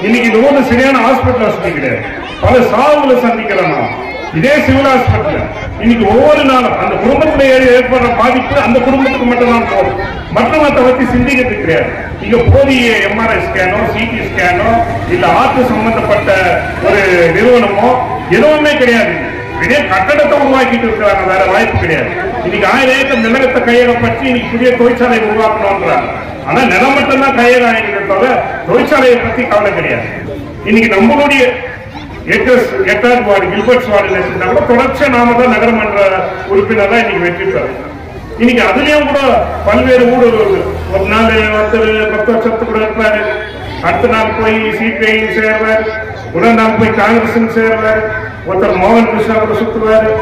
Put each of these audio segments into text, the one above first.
இன்னைக்கு இந்த ஊர்ல சரியான ஹாஸ்பிட்டல் வசதி கிடையாது பல சாவுகளை சந்திக்கிறோம் நாம். இதே சிவில் ஹாஸ்பிட்டல் இன்னைக்கு ஒவ்வொரு நாளும் அந்த குடும்பத்துல ஏ- ஏற்படுற பாதிப்பு அந்த குடும்பத்துக்கு மட்டும் தான் போகும் மற்றவத்தை பத்தி சிந்திக்கிறது கிடையாது இங்க போதிய எம்ஆர்ஐ ஸ்கேனோ சிடி ஸ்கேனோ இல்ல ஆர்ட் சம்பந்தப்பட்ட ஒரு நிறுவனமோ எதுவுமே கிடையாது இதே கட்டடத்தை உருவாக்கிட்டு இருக்கிறாங்க வேற வாய்ப்பு கிடையாது இன்னைக்கு ஆயிரம் ஏக்கர் நிலகத்தை கையகப்பட்டு இன்னைக்கு புதிய தொழிற்சாலை உருவாக்கணும்ன்றாங்க ஆனா நிலம் மட்டும் தான் கையகாயங்களை தவிர தொழிற்சாலையை பத்தி கவலை கிடையாது இன்னைக்கு நம்மளுடைய எட்டஸ் எட்டாவது வார்டு கில்பர்ட்ஸ் வார்டு நினைச்சிருந்தா கூட தொடர்ச்சியா நாம தான் நகரமன்ற உறுப்பினர் தான் இன்னைக்கு வெற்றி பெறும் இன்னைக்கு அதுலயும் கூட பல்வேறு ஊழல் வருது ஒரு நாள் ஒருத்தர் பத்து வருஷத்துக்கு கூட இருப்பாரு அடுத்த நாள் போய் சிபிஐ சேர்வார் முதல் நாள் போய் காங்கிரஸ் சேர்வார் ஒருத்தர் மோகன் கிருஷ்ணா கூட சுத்துவாரு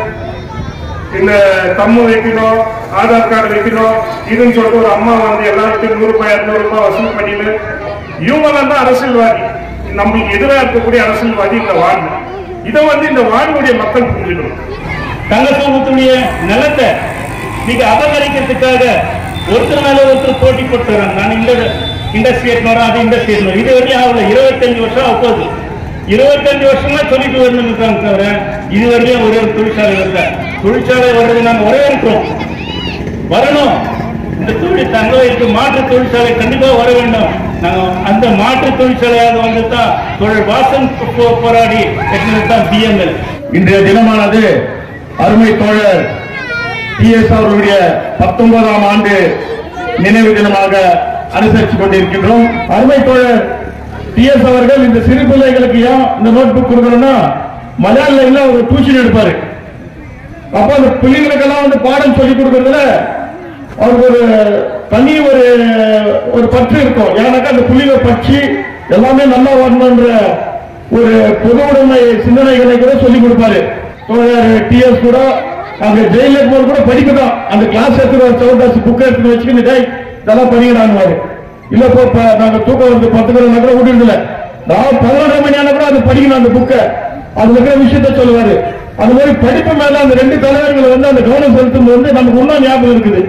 இந்த தம்மு வைக்கணும் ஆதார் கார்டு வைக்கணும் இதுன்னு சொல்லிட்டு ஒரு அம்மா வந்து எல்லாருக்கும் நூறு ரூபாய் இருநூறு ரூபாய் வசூல் பண்ணிட்டு இவங்கெல்லாம் தான் அரசியல்வாதி நம்மளுக்கு எதிராக இருக்கக்கூடிய அரசியல்வாதி இந்த வாழ்வு இதை வந்து இந்த வாழ்வுடைய மக்கள் புரிஞ்சுக்கணும் தங்கசமத்துடைய நிலத்தை நீங்க அபகரிக்கிறதுக்காக ஒருத்தர் மேல ஒருத்தர் போட்டி போட்டு வராங்க நான் இந்த இண்டஸ்ட்ரி வரேன் அது இண்டஸ்ட்ரி இது வரையும் ஆகல இருபத்தஞ்சு வருஷம் ஆக போகுது இருபத்தஞ்சு வருஷமா சொல்லிட்டு வரணும்னு இருக்காங்க தவிர இது வரையும் ஒரே ஒரு தொழிற்சாலை வரல தொழிற்சாலை வர்றது நாங்க ஒரே இருக்கிறோம் வரணும் இந்த தொழில் தங்க வைக்கு மாற்று தொழிற்சாலை கண்டிப்பா வர வேண்டும் நாங்க அந்த மாற்று தொழிற்சாலையாக வந்து தான் தொழில் வாசன் போ- போராடி தான் பிஎம்எல் இன்றைய தினமானது அருமை தோழர் டிஎஸ் அவர்களுடைய பத்தொன்பதாம் ஆண்டு நினைவு தினமாக அனுசரித்துக் கொண்டிருக்கின்றோம் அருமை தோழர் டிஎஸ் அவர்கள் இந்த சிறு பிள்ளைகளுக்கு ஏன் இந்த நோட் புக் கொடுக்கணும்னா மலையாள ஒரு டியூஷன் எடுப்பாரு அப்ப அந்த பிள்ளைங்களுக்கெல்லாம் வந்து பாடம் சொல்லி கொடுக்கறதுல அவருக்கு ஒரு தனி ஒரு ஒரு பற்று இருக்கும் ஏன்னாக்கா அந்த புள்ளிகளை பற்றி எல்லாமே நல்லா வரணுன்ற ஒரு பொது உடைமை சிந்தனைகளை கூட சொல்லி கொடுப்பாரு தோழர் டிஎஸ் கூட அங்க ஜெயில இருக்கும்போது கூட படிக்கணும் அந்த கிளாஸ் எடுத்து சவுண்டாஸ் புக் எடுத்து வச்சுக்கிட்டு டேய் இதெல்லாம் படிக்கிறாங்க இல்ல போ இப்ப நாங்க தூக்கம் வந்து பத்துக்கிறோம்னா கூட விடுறதில்ல நான் பதினொன்றரை மணி ஆனா கூட அது படிக்கணும் அந்த புக்கை அதுல இருக்கிற விஷயத்த சொல்லுவாரு அது மாதிரி படிப்பு மேல அந்த ரெண்டு தலைவர்கள் வந்து அந்த கவனம் செலுத்தும் வந்து நமக்கு இன்னும் ஞாபகம் இருக்குது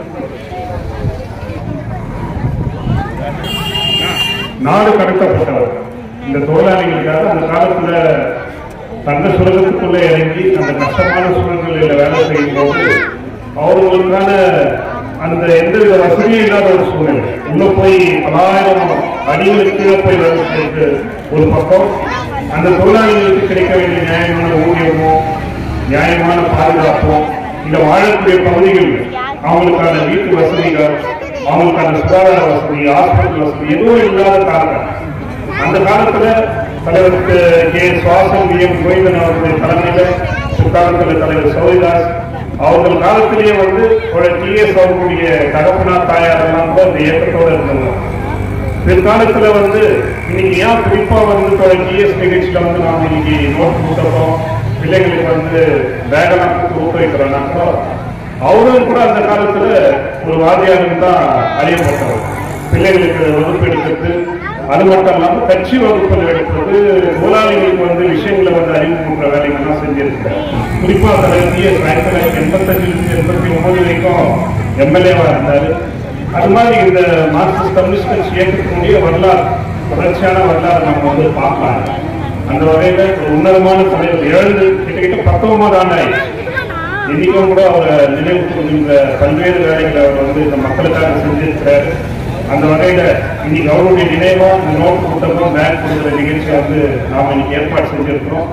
நாடு கடத்தப்பட்டவர் இந்த தொழிலாளிகளுக்காக அந்த காலத்துல தங்க சுரங்கத்துக்குள்ள இறங்கி அந்த கஷ்டமான சூழ்நிலையில வேலை செய்யும் போது அவர்களுக்கான அந்த எந்தவித வசதியும் இல்லாத ஒரு சூழ்நிலை உள்ள போய் பலாயிரம் அடிகளுக்கு கீழே போய் வேலை செய்து ஒரு பக்கம் அந்த தொழிலாளிகளுக்கு கிடைக்க வேண்டிய நியாயமான ஊதியமோ நியாயமான பாதுகாப்போ இல்ல வாழக்கூடிய பகுதிகள் அவங்களுக்கான வீட்டு வசதிகள் அவங்களுக்கான சுகாதார வசதி ஹாஸ்பிட்டல் வசதி எதுவும் இல்லாத காலம் அந்த காலத்துல தலைவருக்கு கே சுவாசம் வி எம் கோவிந்தன் அவர்களுடைய தலைமையில பிற்காலத்துல தலைவர் சௌரிதாஸ் அவர்கள் காலத்திலேயே வந்து ஒரு டிஎஸ் அவர்களுடைய தகப்பனார் தாயார் எல்லாம் கூட இந்த இயக்கத்தோட இருந்தாங்க பிற்காலத்துல வந்து இன்னைக்கு ஏன் குறிப்பா வந்து டிஎஸ் நிகழ்ச்சியில வந்து நாம இன்னைக்கு நோட் புத்தகம் பிள்ளைங்களுக்கு வந்து பேகெல்லாம் கொடுத்து ஊக்குவிக்கிறோம்னா கூட அவரும் கூட அந்த காலத்துல ஒரு வாதியாருக்கு தான் அறியப்பட்டவர் பிள்ளைகளுக்கு வகுப்பு எடுக்கிறது அது மட்டும் இல்லாம கட்சி வகுப்புகள் எடுக்கிறது முதலாளிகளுக்கு வந்து விஷயங்களை வந்து அறிமுகப்படுற வேலைகள்லாம் செஞ்சிருக்கிறார் குறிப்பா தலைவர் டிஎஸ் ஆயிரத்தி தொள்ளாயிரத்தி எண்பத்தஞ்சிலிருந்து எண்பத்தி ஒன்பது வரைக்கும் எம்எல்ஏவா இருந்தாரு அது மாதிரி இந்த மார்க்சிஸ்ட் கம்யூனிஸ்ட் கட்சி இயக்கத்தினுடைய வரலாறு தொடர்ச்சியான வரலாறு நம்ம வந்து பார்க்கலாம் அந்த வகையில ஒரு உன்னதமான தலைவர் இழந்து கிட்டத்தட்ட பத்தொன்பது ஆண்டு ஆயிடுச்சு இன்னைக்கும் கூட அவரை நினைவு கூறுகின்ற பல்வேறு வேலைகளை அவர் வந்து இந்த மக்களுக்காக செஞ்சிருக்கிறார் அந்த வகையில இன்னைக்கு அவருடைய நினைவா இந்த நோட்டு புத்தகம் பேங்க் கொடுக்கிற நிகழ்ச்சியை வந்து நாம இன்னைக்கு ஏற்பாடு செஞ்சிருக்கிறோம்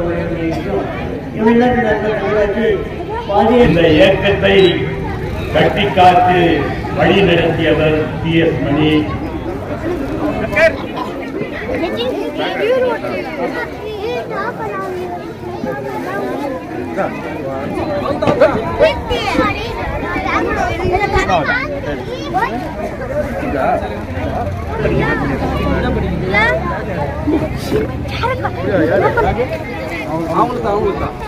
இந்த இயக்கத்தை கட்டி காத்து வழி நடத்தியவர் டி எஸ் மணி அவங்களுக்கு அவங்களுக்கு தான்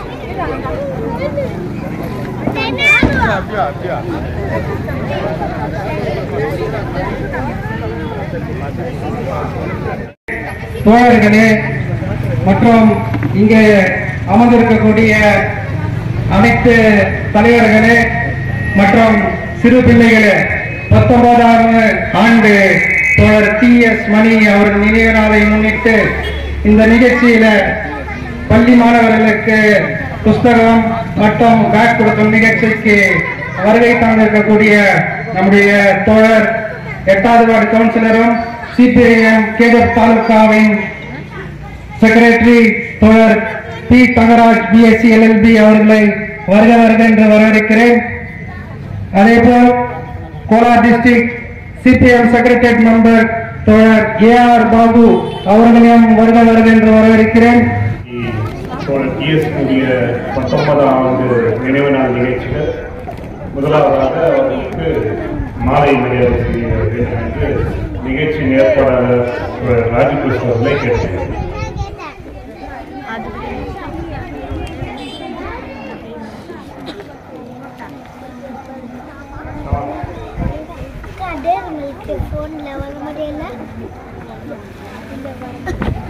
தோழர்களே மற்றும் இங்கே அமர்ந்திருக்கக்கூடிய அனைத்து தலைவர்களே மற்றும் சிறு பிள்ளைகளே பத்தொன்பதாவது ஆண்டு தோழர் டி எஸ் மணி அவர்கள் நினைவு நாளை முன்னிட்டு இந்த நிகழ்ச்சியில பள்ளி மாணவர்களுக்கு புஸ்தகம் மற்றும் பேக் கொடுக்கும் நிகழ்ச்சிக்கு வருகை தந்திருக்கக்கூடிய நம்முடைய தோழர் எட்டாவது வார்டு கவுன்சிலரும் சிபிஐஎம் கேடர் தாலுகாவின் செக்ரட்டரி தோழர் பி தங்கராஜ் பிஎஸ்சி எல்எல்பி அவர்களை வருக வருக என்று வரவேற்கிறேன் அதேபோல் Kolar district CPM secretariat member தோழர் ஏ ஆர் பாபு அவர்களையும் வருக வருக என்று வரவேற்கிறேன் தோழர் டிஎஸ்பியுடைய பத்தொன்பதாம் ஆண்டு நினைவு நாள் நிகழ்ச்சியில் முதலாவதாக அவர்களுக்கு மாலை மரியாதை செய்ய வேண்டும் என்று நிகழ்ச்சியின் ஏற்பாடாளர் தோழர் ராஜகிருஷ்ண அவர்களை கேட்டேன் அதே உங்களுக்கு ஃபோனில் வர முடியல இந்த பாருங்க.